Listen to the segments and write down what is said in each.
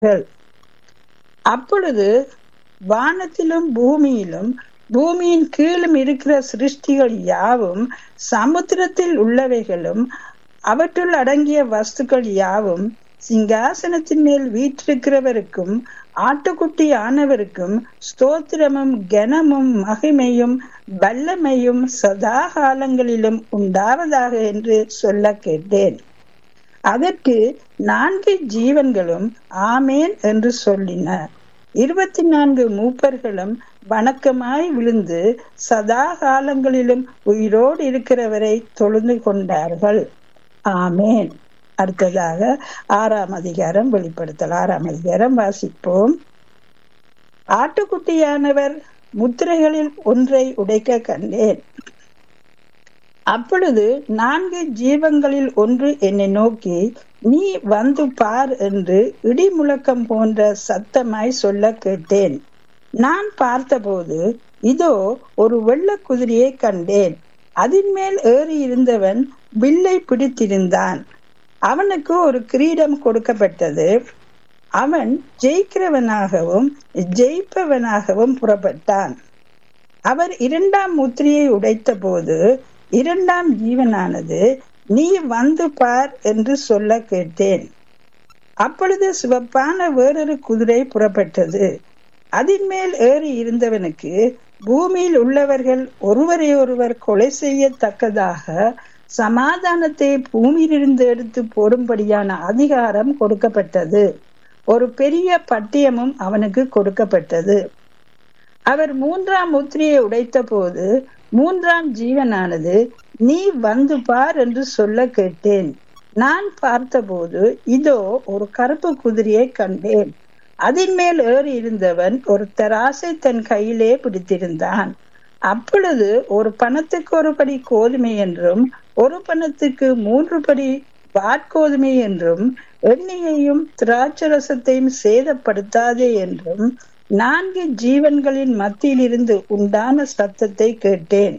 கொண்டார்கள் அப்பொழுது வானத்திலும் பூமியிலும் பூமியின் கீழும் இருக்கிற சிருஷ்டிகள் யாவும் சமுத்திரத்தில் உள்ளவைகளும் அவற்றுள் அடங்கிய வஸ்துக்கள் யாவும் சிங்காசனத்தின் மேல் வீற்றிருக்கிறவருக்கும் ஆட்டுக்குட்டி ஆனவருக்கும் ஸ்தோத்திரமும் கனமும் மகிமையும் வல்லமையும் சதா காலங்களிலும் உண்டாவதாக என்று சொல்ல கேட்டேன் அதற்கு நான்கு ஜீவன்களும் ஆமேன் என்று சொல்லின இருபத்தி நான்கு மூப்பர்களும் வணக்கமாய் விழுந்து சதா காலங்களிலும் உயிரோடு இருக்கிறவரை தொழுந்து கொண்டார்கள் ஆமேன் அடுத்ததாக ஆறாம் அதிகாரம் வெளிப்படுத்தல் ஆறாம் அதிகாரம் வாசிப்போம் ஆட்டுக்குட்டியானவர் முத்திரைகளில் ஒன்றை உடைக்க கண்டேன் அப்பொழுது நான்கு ஜீவங்களில் ஒன்று என்னை நோக்கி நீ வந்து பார் என்று இடி முழக்கம் போன்ற சத்தமாய் சொல்ல கேட்டேன் நான் பார்த்தபோது இதோ ஒரு வெள்ள குதிரையை கண்டேன் அதன் மேல் ஏறி இருந்தவன் வில்லை பிடித்திருந்தான் அவனுக்கு ஒரு கிரீடம் கொடுக்கப்பட்டது அவன் ஜெயிக்கிறவனாகவும் ஜெயிப்பவனாகவும் புறப்பட்டான் அவர் இரண்டாம் முத்திரையை உடைத்த போது இரண்டாம் ஜீவனானது நீ வந்து பார் என்று சொல்ல கேட்டேன் அப்பொழுது சிவப்பான வேறொரு குதிரை புறப்பட்டது அதன் மேல் ஏறி இருந்தவனுக்கு பூமியில் உள்ளவர்கள் ஒருவரை ஒருவர் கொலை செய்யத்தக்கதாக சமாதானத்தை பூமியிலிருந்து எடுத்து போடும்படியான அதிகாரம் கொடுக்கப்பட்டது ஒரு பெரிய பட்டியமும் அவனுக்கு கொடுக்கப்பட்டது அவர் மூன்றாம் முத்திரையை உடைத்த போது மூன்றாம் ஜீவனானது நீ வந்து பார் என்று சொல்ல கேட்டேன் நான் பார்த்தபோது இதோ ஒரு கருப்பு குதிரையை கண்டேன் அதன் மேல் ஏறி இருந்தவன் ஒரு தராசை தன் கையிலே பிடித்திருந்தான் அப்பொழுது ஒரு பணத்துக்கு ஒரு படி கோதுமை என்றும் ஒரு பணத்துக்கு மூன்று படி வாட்கோதுமை என்றும் எண்ணெயையும் திராட்சரசத்தையும் சேதப்படுத்தாதே என்றும் நான்கு ஜீவன்களின் மத்தியில் இருந்து உண்டான சத்தத்தை கேட்டேன்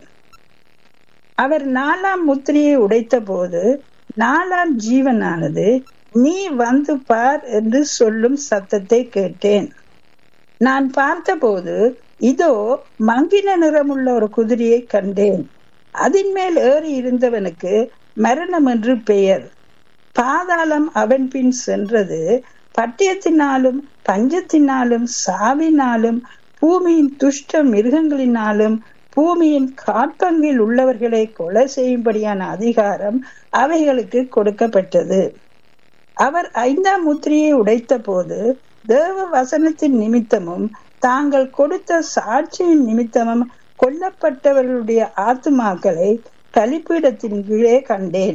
அவர் நாலாம் முத்திரையை உடைத்த போது நாலாம் ஜீவனானது நீ வந்து பார் என்று சொல்லும் சத்தத்தை கேட்டேன் நான் பார்த்தபோது இதோ மங்கின நிறமுள்ள ஒரு குதிரையை கண்டேன் அதன் மேல் ஏறி இருந்தவனுக்கு மரணம் என்று பெயர் பாதாளம் அவன் பின் சென்றது பட்டியத்தினாலும் பஞ்சத்தினாலும் சாவினாலும் பூமியின் துஷ்ட மிருகங்களினாலும் பூமியின் காட்பங்கில் உள்ளவர்களை கொலை செய்யும்படியான அதிகாரம் அவைகளுக்கு கொடுக்கப்பட்டது அவர் ஐந்தாம் முத்திரையை உடைத்த போது தேவ வசனத்தின் நிமித்தமும் தாங்கள் கொடுத்த சாட்சியின் நிமித்தமும் கொல்லப்பட்டவர்களுடைய ஆத்துமாக்களை கலிப்பீடத்தின் கீழே கண்டேன்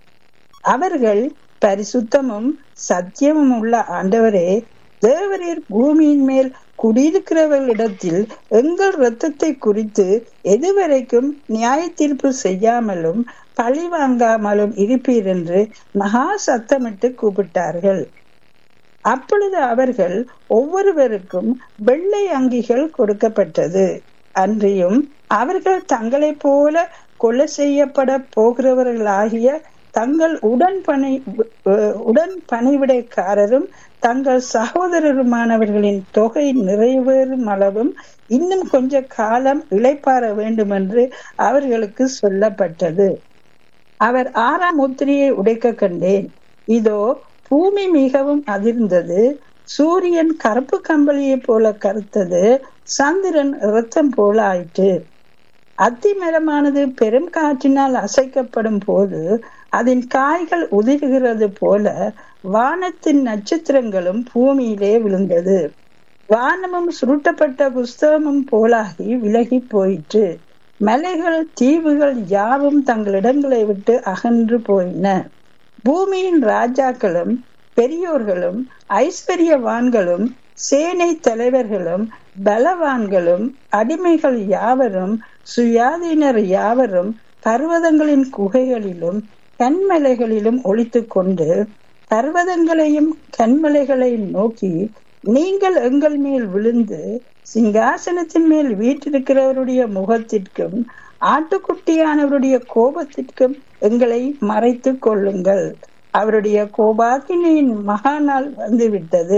அவர்கள் பரிசுத்தமும் சத்தியமும் உள்ள ஆண்டவரே தேவரீர் பூமியின் மேல் குடியிருக்கிறவர்களிடத்தில் எங்கள் இரத்தத்தை குறித்து எதுவரைக்கும் நியாய தீர்ப்பு செய்யாமலும் பழி வாங்காமலும் இருப்பீர் என்று மகா சத்தமிட்டு கூப்பிட்டார்கள் அப்பொழுது அவர்கள் ஒவ்வொருவருக்கும் வெள்ளை அங்கிகள் கொடுக்கப்பட்டது அன்றியும் அவர்கள் தங்களைப் போல கொலை செய்யப்பட போகிறவர்களாகிய தங்கள் உடன் பணி உடன் பணிவிடைக்காரரும் தங்கள் சகோதரருமானவர்களின் தொகை நிறைவேறும் அளவும் இன்னும் கொஞ்ச காலம் இழைப்பார வேண்டும் என்று அவர்களுக்கு சொல்லப்பட்டது அவர் ஆறாம் முத்திரையை உடைக்க கண்டேன் இதோ பூமி மிகவும் அதிர்ந்தது சூரியன் கருப்பு கம்பளியை போல கருத்தது சந்திரன் இரத்தம் போல ஆயிற்று அத்தி மரமானது பெரும் காற்றினால் அசைக்கப்படும் போது அதன் காய்கள் உதிர்கிறது போல வானத்தின் நட்சத்திரங்களும் பூமியிலே விழுந்தது வானமும் சுருட்டப்பட்ட புஸ்தகமும் போலாகி விலகி போயிற்று மலைகள் தீவுகள் யாவும் தங்கள் இடங்களை விட்டு அகன்று போயின பூமியின் ராஜாக்களும் பெரியோர்களும் ஐஸ்வர்யவான்களும் சேனை தலைவர்களும் பலவான்களும் அடிமைகள் யாவரும் சுயாதீனர் யாவரும் பர்வதங்களின் குகைகளிலும் கண்மலைகளிலும் ஒழித்து கொண்டு பர்வதங்களையும் கண்மலைகளையும் நோக்கி நீங்கள் எங்கள் மேல் விழுந்து சிங்காசனத்தின் மேல் வீட்டிருக்கிறவருடைய முகத்திற்கும் ஆட்டுக்குட்டியானவருடைய கோபத்திற்கும் எங்களை மறைத்து கொள்ளுங்கள் அவருடைய கோபாக்கினியின் மகாநாள் வந்துவிட்டது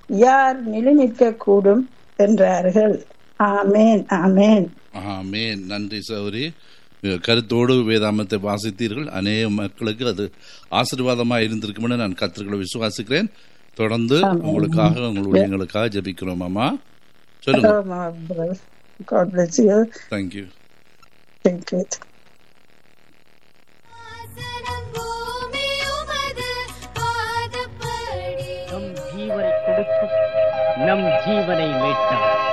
யார் நிலைநிற்க கூடும் என்றார்கள் ஆமேன் ஆமேன் ஆமேன் நன்றி சௌரி கருத்தோடு வேதாமத்தை வாசித்தீர்கள் அநேக மக்களுக்கு அது ஆசீர்வாதமாக இருந்திருக்கும்னு நான் கத்திரிகளை விசுவாசிக்கிறேன் தொடர்ந்து உங்களுக்காக உங்களுடைய எங்களுக்காக ஜெபிக்கிறோம் அம்மா சொல்லுங்க God bless you. Thank you Thank you. ஆசனம் பூமி உமது பாதப்படி நம் ஜீவனை கொடுத்து நம் ஜீவனை மீட்டார்